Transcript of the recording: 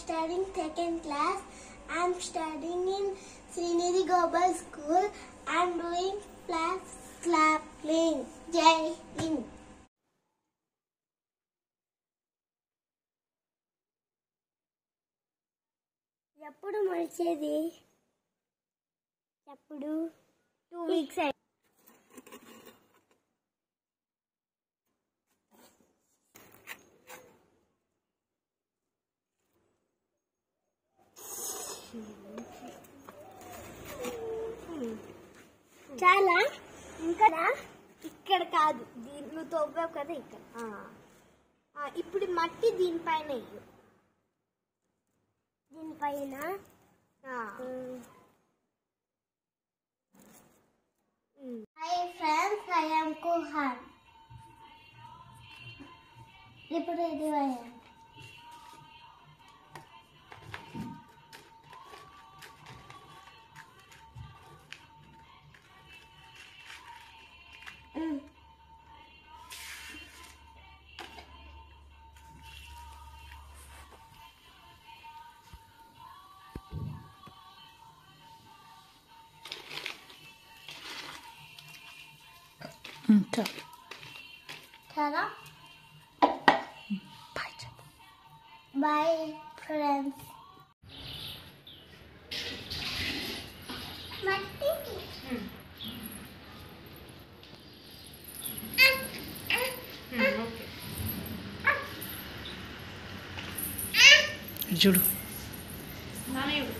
studying second class. I'm studying in Srinidhi Global School. I'm doing flag clapping. Jai Hind. ఎప్పుడు మొలిచేది ఎప్పుడు two weeks చాలా ఇంకా ఇక్కడ కాదు దీని నువ్వు తవ్వావు కదా ఇక్కడ ఆ. ఆ, ఇప్పుడు మట్టి దీనిపైన వెయ్యి దీనిపైన hi friends I am Kuhan ఇప్పుడు ఇది వేయండి చాలు చాలా బాయ్ చెప్పు బాయ్ ఫ్రెండ్స్ చూడు నానే